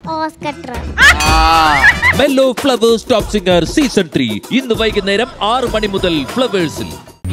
Oscar Trump മെല്ലോ Flowers top singer season three ഇന്ന് വൈകുന്നേരം ആറ് മണി മുതൽ ഫ്ലവേഴ്സിൽ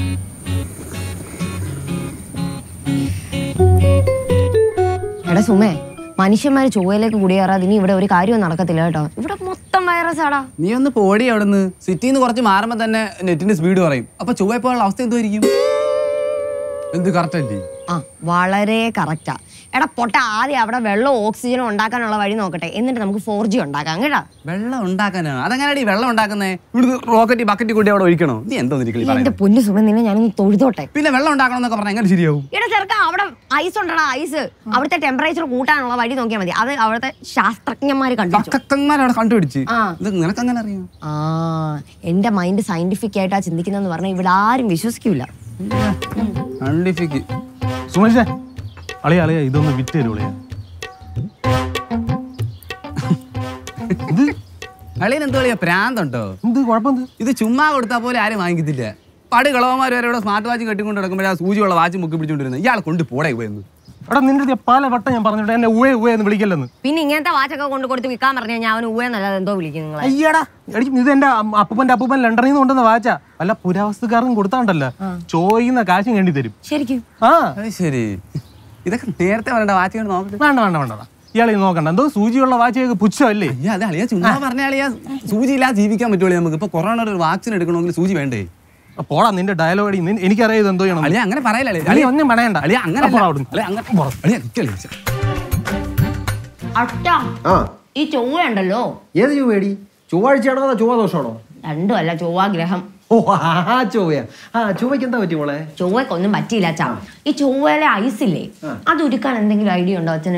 എടാ സുമേ മനുഷ്യന്മാര് ചൊവ്വയിലേക്ക് കുടിയേറാതെ ഇനി ഇവിടെ ഒരു കാര്യവും നടക്കത്തില്ല കേട്ടോ ഇവിടെ മൊത്തം വൈറസ് ആടാ നീ ഒന്ന് പോടി അവിടെ നിന്ന് സിറ്റിയിൽ നിന്ന് കുറച്ച് മാറുമ്പോൾ തന്നെ നെറ്റിന്റെ സ്പീഡ് കുറയും അപ്പൊ ചൊവ്വ പോയുള്ള അവസ്ഥ എന്തുമായിരിക്കും എന്ത് കറക്റ്റ് അല്ലേ ആ വളരെ കറക്റ്റാ എടാ പൊട്ട ആദ്യം അവിടെ വെള്ളവും ഓക്സിജനും ഉണ്ടാക്കാനുള്ള വഴി നോക്കട്ടെ എന്നിട്ട് നമുക്ക് ഫോർ ജി ഉണ്ടാക്കാം കേട്ടാ വെള്ളം ഉണ്ടാക്കാനാണ് അതെങ്ങനെയാടി വെള്ളം ഉണ്ടാക്കുന്നേ ഇവിടുന്ന് റോക്കറ്റ് ബക്കറ്റ് കൂടി അവിടെ ഒഴിക്കണോ നീ എന്തോ നിനക്ക് ഈ എന്റെ പറയുന്നത്? പൊന്നു സുമ നിന്നെ ഞാനൊന്ന് തൊഴുതോട്ടെ പിന്നെ വെള്ളം ഉണ്ടാക്കണം എന്നൊക്കെ പറഞ്ഞാൽ എങ്ങനെ ശരിയാവും എടാ ചെറുക്ക അവിടെ ഐസ് ഉണ്ടടാ ഐസ് അവിടുത്തെ ടെമ്പറേച്ചർ കൂട്ടാനുള്ള വഴി നോക്കിയാൽ മതി അത് അവിടുത്തെ ശാസ്ത്രജ്ഞന്മാര് കണ്ടു കക്കന്മാർ അവിടെ കണ്ടുപിടിച്ച് ആ. ഇത് നിനക്ക് അങ്ങനെ അറിയാം ആ എന്റെ മൈൻഡ് സയന്റിഫിക് ആയിട്ടാ ചിന്തിക്കുന്നതെന്ന് പറഞ്ഞാൽ ഇവിടെ ആരും വിശ്വസിക്കൂല സയന്റിഫിക് സുമേഷേ അളിയ അളിയ ഇതൊന്ന് വിറ്റ് തരൂ അളിയ കളിയിൽ എന്തോ കളിയാ പ്രാന്തുണ്ടോ എന്ത് കുഴപ്പം ഇത് ചുമ്മാ കൊടുത്താൽ പോലെ ആരും വാങ്ങിക്കത്തില്ല പട് കളവന്മാർ വരെ ഇവിടെ സ്മാർട്ട് വാച്ച് കെട്ടിക്കൊണ്ട് നടക്കുമ്പോൾ ആ സൂചിയുള്ള വാച്ച് മുക്കി പിടിച്ചോണ്ടിരുന്നത് ഇയാൾ കൊണ്ട് പോടേ പോയെന്ന് എടാ നിന്റെ അടുത്ത് ഞാൻ പല വട്ടം ഞാൻ പറഞ്ഞിട്ട് എന്നെ ഉവേ ഉവേ എന്ന് വിളിക്കല്ലെന്ന് പിന്നെ ഇങ്ങനത്തെ വാച്ചൊക്കെ കൊണ്ട് കൊടുത്ത് വിൽക്കാൻ പറഞ്ഞു കഴിഞ്ഞാൽ അവന് ഊയെന്നല്ലാതെ എന്തോ വിളിക്കും നിങ്ങളെ അയ്യടാ എടി ഇത് എന്റെ അമ്മ- അപ്പൂപ്പന്റെ അപ്പൂപ്പൻ ലണ്ടനിൽ നിന്ന് കൊണ്ടുവന്ന വാച്ചാ വല്ല പുരാവസ്തുക്കാർക്കും കൊടുത്താണ്ടല്ലോ ചോദിക്കുന്ന കാശും വേണ്ടി തരും ശരിക്കും ആ അത് ശരി ഇതൊക്കെ നേരത്തെ പറയണ്ട വാച്ച് കൊണ്ട് നോക്കട്ടെ വേണ്ട വേണ്ട വേണ്ട ഇയാളെ ഇത് നോക്കണ്ട എന്തോ സൂചിയുള്ള വാച്ചയൊക്കെ പുച്ഛമല്ലേ അയ്യ അത് അളിയാ ചുമ്മാ പറഞ്ഞ അളിയാ സൂചി ഇല്ലാതെ ജീവിക്കാൻ പറ്റുള്ളൂ നമുക്ക് ഇപ്പൊ കൊറോണ ഒരു വാക്സിൻ എടുക്കണമെങ്കിൽ സൂചി വേണ്ടേ ആ, പോടാ നിന്റെ ഡയലോഗ് അടി നിൻ- എനിക്കറിയാം ഇത് എന്തോ ചെയ്യണം അളിയ അങ്ങനെ പറയലേ അളിയ ഒന്നും പറയണ്ട അളിയ അങ്ങനെ ആ, പോടാ അവിടുന്ന്. അളിയ അങ്ങനെ അളിയ നിക്കല്ലേ അട്ടാ ആ ഈ ചൊവ്വയുണ്ടല്ലോ ഏത് ചൊവ്വയടി ചൊവ്വാഴ്ചയാണോ അതോ ചൊവ്വ ദോഷമാണോ രണ്ടും അല്ല ചൊവ്വ ഗ്രഹം ഓ ആ ചൊവ്വയാ ആ ചൊവ്വയ്ക്ക് എന്താ പറ്റി മോളെ ചൊവ്വക്കൊന്നും പറ്റിയില്ല അച്ഛാ ഈ ചൊവ്വയിലെ ഐസില്ലേ അത് ഉരുക്കാൻ എന്തെങ്കിലും ഐഡിയ ഉണ്ടോ അച്ഛന്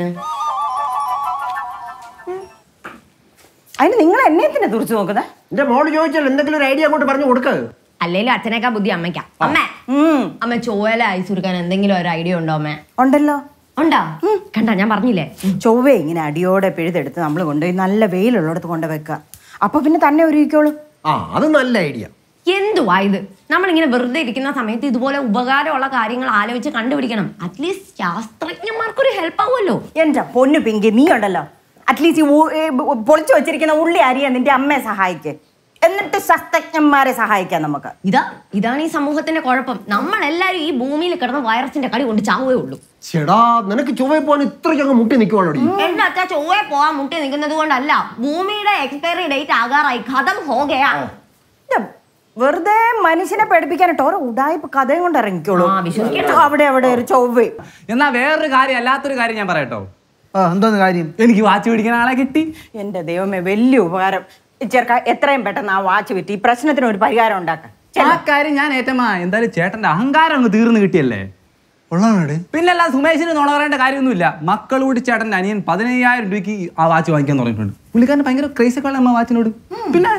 അതിന് നിങ്ങൾ എന്നെ തന്നെ തുറച്ചു നോക്കുന്നത് എന്റെ മോള് ചോദിച്ചാൽ എന്തെങ്കിലും ഒരു ഐഡിയ അങ്ങോട്ട് പറഞ്ഞു കൊടുക്ക അല്ലേലും അച്ഛനേക്കാ ബുദ്ധി അമ്മയ്ക്കാ അമ്മ അമ്മ ചൊവ്വയിലെ ഐസ് ഉരുക്കാൻ എന്തെങ്കിലും ഒരു ഐഡിയ ഉണ്ടോ അമ്മ ഉണ്ടല്ലോ ഉണ്ടാ കണ്ട ഞാൻ പറഞ്ഞില്ലേ ചൊവ്വ ഇങ്ങനെ അടിയോടെ പിഴുതെടുത്ത് നമ്മൾ കൊണ്ടുപോയി നല്ല വെയിലുള്ളിടത്ത് കൊണ്ട് വെക്കുക അപ്പൊ പിന്നെ തന്നെ ഒരുക്കോളൂ ആ അത് നല്ല ഐഡിയ എന്തുവാ ഇത് നമ്മളിങ്ങനെ വെറുതെ ഇരിക്കുന്ന സമയത്ത് ഇതുപോലെ ഉപകാരമുള്ള കാര്യങ്ങൾ ആലോചിച്ച് കണ്ടുപിടിക്കണം അറ്റ്ലീസ്റ്റ് ശാസ്ത്രജ്ഞന്മാർക്കൊരു ഹെൽപ്പ് ആവുമല്ലോ എന്റെ പൊന്നു പിങ്കി നീ ഉണ്ടല്ലോ അറ്റ്ലീസ്റ്റ് ഈ ഉ- ഈ ബ- പൊളിച്ചു വെച്ചിരിക്കുന്ന ഉള്ളി അരിയാൻ നിന്റെ അമ്മയെ സഹായിക്ക് എന്നിട്ട് ശാസ്ത്രജ്ഞന്മാരെ സഹായിക്കാം നമുക്ക് ഇതാ ഇതാണ് ഈ സമൂഹത്തിന്റെ കുഴപ്പം നമ്മളെല്ലാരും ഈ ഭൂമിയിൽ കിടന്ന വൈറസിന്റെ കടി കൊണ്ട് ചാവുകയേ ഉള്ളൂ ചേടാ നിനക്ക് ചൊവ്വയിൽ പോകാൻ ഇത്രയ്ക്ക് അങ്ങ് മുട്ടി നിൽക്കുവാണോടി എന്റെ അച്ഛാ ചൊവ്വയെ പോവാൻ മുട്ടി നിൽക്കുന്നത് കൊണ്ടല്ല ഭൂമിയുടെ എക്സ്പയറി ഡേറ്റ് ആകാറായി ഖതം ഹോകയാ ഇത് വെറുതെ മനുഷ്യനെ പഠിപ്പിക്കാനായിട്ട് ഓരോ ഉടായ്പ കഥയും കൊണ്ട് ഇറങ്ങിക്കോളൂ ആ, വിശ്വസിക്കണ്ട. അവിടെ അവിടെ ഒരു ചൊവ്വ എന്നാ വേറൊരു കാര്യം അല്ലാത്തൊരു കാര്യം ഞാൻ പറയട്ടോ ആ എന്തോന്ന് കാര്യം എനിക്ക് വാച്ച് പിടിക്കുന്ന ആളെ കിട്ടി എന്റെ ദൈവമേ വലിയ ഉപകാരം ഈ ചെറുക്ക എത്രയും പെട്ടെന്ന് ആ വാച്ച് വിറ്റ് ഈ പ്രശ്നത്തിന് ഒരു പരിഹാരം ഉണ്ടാക്കാം ആ കാര്യം ഞാൻ ഏറ്റമാ എന്തായാലും ചേട്ടന്റെ അഹങ്കാരം അങ്ങ് തീർന്നു കിട്ടിയല്ലേ കൊള്ളാണോടെ പിന്നല്ല സുമേഷിന് നുണ പറയേണ്ട കാര്യമൊന്നുമില്ല മക്കളോട് ചേട്ടന്റെ അനിയൻ പതിനയ്യായിരം രൂപയ്ക്ക് ആ വാച്ച് വാങ്ങിക്കാൻ തുടങ്ങിയിട്ടുണ്ട് പുള്ളിക്കാരന് ഭയങ്കര ക്രൈസ് ഒക്കെ അമ്മ വാച്ചിനോട് പിന്നെ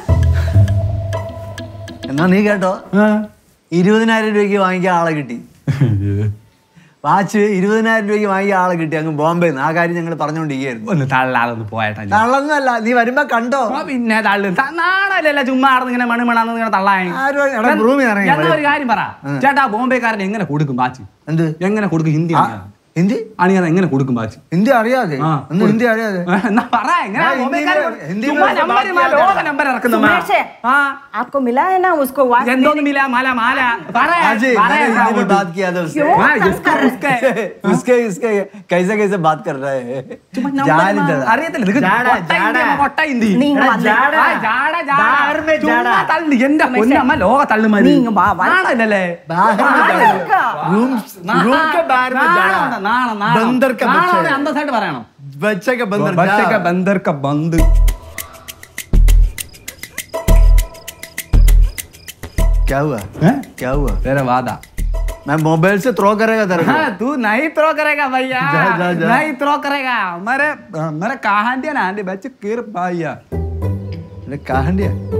എന്നാ നീ കേട്ടോ ഇരുപതിനായിരം രൂപയ്ക്ക് വാങ്ങിക്കാൻ ആളെ കിട്ടി വാച്ച് ഇരുപതിനായിരം രൂപയ്ക്ക് വാങ്ങിയ ആളെ കിട്ടി അങ്ങ് ബോംബെ ആ കാര്യം ഞങ്ങൾ പറഞ്ഞുകൊണ്ടിരിക്കുകയായിരുന്നു ഒന്ന് തള്ളാതെ ഒന്ന് പോയേട്ടാ ഞാൻ. തള്ളൊന്നുമല്ല നീ വരുമ്പോ കണ്ടോ ആ, പിന്നെ തള്ളു ത- നാണല്ലല്ല ചുമ്മാ നടന്ന് ഇങ്ങനെ മണിമണാന്ന് ഇങ്ങനെ തള്ളാൻ ആരും എടാ, room ൽ ഇറങ്ങി എന്നാ ഒരു കാര്യം പറ ചേട്ടാ ബോംബെക്കാരൻ എങ്ങനെ കൊടുക്കും വാച്ച് എന്ത് എങ്ങനെ കൊടുക്കും ഹിന്ദി ആ, ഹിന്ദി അണിയാതെ എങ്ങനെ കൊടുക്കും വാച്ച് ഹിന്ദി അറിയാതെ ആ, ഒന്ന് ഹിന്ദി അറിയാതെ എന്നാ പറ എങ്ങനെ ഞാൻ ബോംബെക്കാരൻ ഹിന്ദിയില്- ഹിന്ദിയില് ചുമ്മാ കുറച്ച് നമ്പര് മാ, ബാക്കിയാണ്. ലോക നമ്പർ ഇറക്കുന്ന മാ. സുമേഷേ, ആ आपको मिला है ना उसको वाच എന്തോന്ന് മില മാല മാല പറ आजी പറ मैंने എന്താ हिंदी में അങ്ങോട്ട്? बात किया था उससे हाँ, इसका उसका उसके इसके कैसे कैसे बात कर रहा है ചുമ്മാ number जान മാ. इधर അറിയത്തില്ല നിനക്ക് ജാടാ, കൊട്ട ഹിന്ദി ജാടാ. അമ്മ, കൊട്ട ഹിന്ദി നീ ഇങ്ങ് വന്നേ. ആ, ജാട, ജാട. ബാഹർ में ചുമ്മാ ജാടാ. തള്ളി. എന്റെ പൊന്നമ്മ ലോക തള്ളുമാര് നീ ഇങ്ങ് വാ, വാ. ആണല്ലേ बाहर में जाड़ा रूम रूम के बाहर में जाड़ा बंदर का बच्चा है। അന്തസ്സായിട്ട് പറയണം बच्चे का बंदर बच्चे जा। का बंदर का बंद क्या हुआ हैं? क्या हुआ तेरा वादा मैं मोबाइल से थ्रो करेगा तेरे को हाँ, तू नहीं थ्रो करेगा भैया जा, जा, जा। नहीं थ्रो करेगा मेरे मेरे कहानी ना आंटी बच्चे किर भैया अरे कहाँ दिया